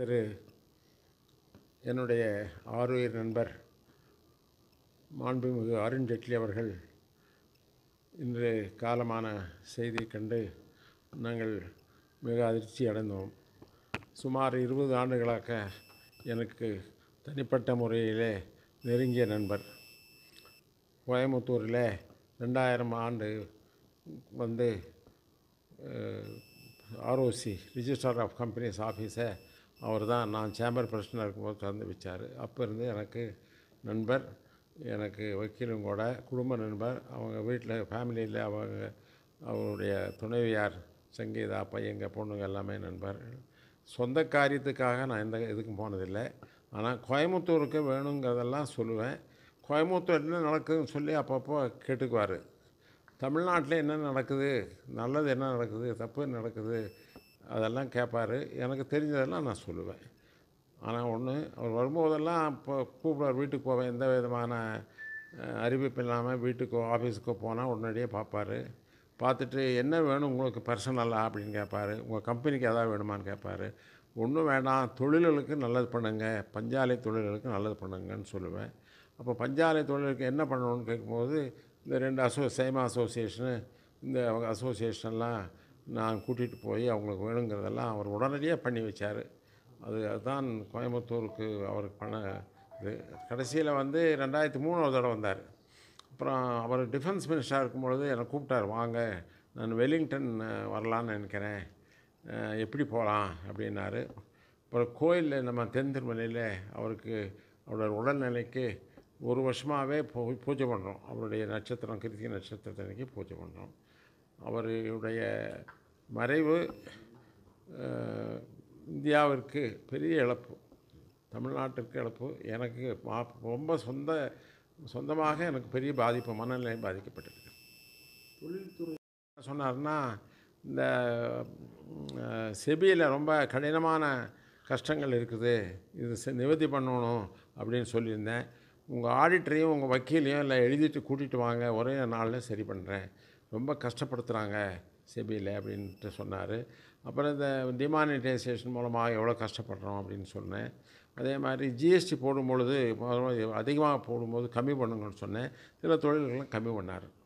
திரு என்னுடைய ஆருயிர் நண்பர் மாண்புமிகு அருண் ஜெட்லி அவர்கள் இன்று காலமான செய்தியை கண்டு நாங்கள் மிக அதிர்ச்சி அடைந்தோம் சுமார் இருபது ஆண்டுகளாக எனக்கு தனிப்பட்ட முறையிலே நெருங்கிய நண்பர் கோயம்புத்தூரில் ரெண்டாயிரம் ஆண்டு வந்து ஆர்ஓசி ரிஜிஸ்டர் ஆஃப் கம்பெனிஸ் ஆஃபீஸை அவர் தான் நான் சேம்பர் பிரசிடண்டாக இருக்கும்போது திறந்து வச்சார் அப்போ இருந்து எனக்கு நண்பர் எனக்கு வக்கீலும் கூட குடும்ப நண்பர் அவங்க வீட்டில் ஃபேமிலியில் அவங்க அவருடைய துணைவியார் சங்கீதா பையங்க பொண்ணுங்க எல்லாமே நண்பர்கள் சொந்த காரியத்துக்காக நான் எந்த இதுக்கும் போனதில்லை ஆனால் கோயம்புத்தூருக்கு வேணுங்கிறதெல்லாம் சொல்லுவேன் கோயம்புத்தூர் என்ன நடக்குதுன்னு சொல்லி அப்பப்போ கேட்டுக்குவார் தமிழ்நாட்டில் என்ன நடக்குது நல்லது என்ன நடக்குது தப்பு என்ன நடக்குது அதெல்லாம் கேட்பார் எனக்கு தெரிஞ்சதெல்லாம் நான் சொல்லுவேன் ஆனால் ஒன்று அவர் வரும்போதெல்லாம் இப்போ கூப்பிடுவார் வீட்டுக்கு போவேன் எந்த விதமான அஹ், அறிவிப்பு இல்லாமல் வீட்டுக்கோ ஆஃபீஸுக்கோ போனால் உடனடியே பார்ப்பார் பார்த்துட்டு என்ன வேணும் உங்களுக்கு பர்சனலாக அப்படின்னு கேட்பார் உங்கள் கம்பெனிக்கு எதாவது வேணுமான்னு கேட்பார் ஒன்றும் வேண்டாம் தொழில்களுக்கு நல்லது பண்ணுங்க பஞ்சாலை தொழில்களுக்கு நல்லது பண்ணுங்கன்னு சொல்லுவேன் அப்போ பஞ்சாலை தொழிலுக்கு என்ன பண்ணணும்னு கேட்கும்போது இந்த ரெண்டு அசோ சேமா அசோசியேஷனு இந்த அசோசியேஷன்லாம் நான் கூட்டிகிட்டு போய் அவங்களுக்கு வேணுங்கிறதெல்லாம் அவர் உடனடியாக பண்ணி வச்சார் அது அதுதான் கோயம்புத்தூருக்கு அவருக்கு பண்ண இது கடைசியில் வந்து ரெண்டாயிரத்தி மூணு ஒரு தடவை வந்தார் அப்புறம் அவர் டிஃபென்ஸ் மினிஸ்டராக இருக்கும்பொழுது என்னை கூப்பிட்டார் வாங்க நான் வெலிங்டன் அஹ், வரலான்னு நினைக்கிறேன் அஹ், எப்படி போகலாம் அப்படின்னாரு அப்புறம் கோயிலில் நம்ம தென் திருமலையில் அவருக்கு அவரோட உடல்நிலைக்கு ஒரு வருஷமாகவே பூ பூஜை பண்ணுறோம் அவருடைய நட்சத்திரம் கிருத்திகை நட்சத்திரத்தன்னைக்கு பூஜை பண்ணுறோம் அவருடைய மறைவு அஹ், இந்தியாவிற்கு பெரிய இழப்பு தமிழ்நாட்டிற்கு இழப்பு எனக்கு மா- ரொம்ப சொந்த சொந்தமாக எனக்கு பெரிய பாதிப்பு மனநிலை பாதிக்கப்பட்டிருக்கு தொழில்துறை என்ன சொன்னார்னா இந்த செபியில் ரொம்ப கடினமான கஷ்டங்கள் இருக்குது இது செ- நிவர்த்தி பண்ணணும் அப்படின்னு சொல்லியிருந்தேன் உங்கள் ஆடிட்டரையும் உங்கள் வக்கீலையும் இல்லை எழுதிட்டு கூட்டிகிட்டு வாங்க ஒரே நாளில் சரி பண்ணுறேன் ரொம்ப கஷ்டப்படுத்துகிறாங்க செபியில் அப்படின்ட்டு சொன்னார் அப்புறம் இந்த டிமானிட்டைசேஷன் மூலமாக எவ்வளோ கஷ்டப்படுறோம் அப்படின்னு சொன்னேன் அதே மாதிரி ஜிஎஸ்டி போடும்பொழுது அதிகமாக போடும்போது கம்மி பண்ணுங்கன்னு சொன்னேன் சில தொழில்களும் கம்மி பண்ணார்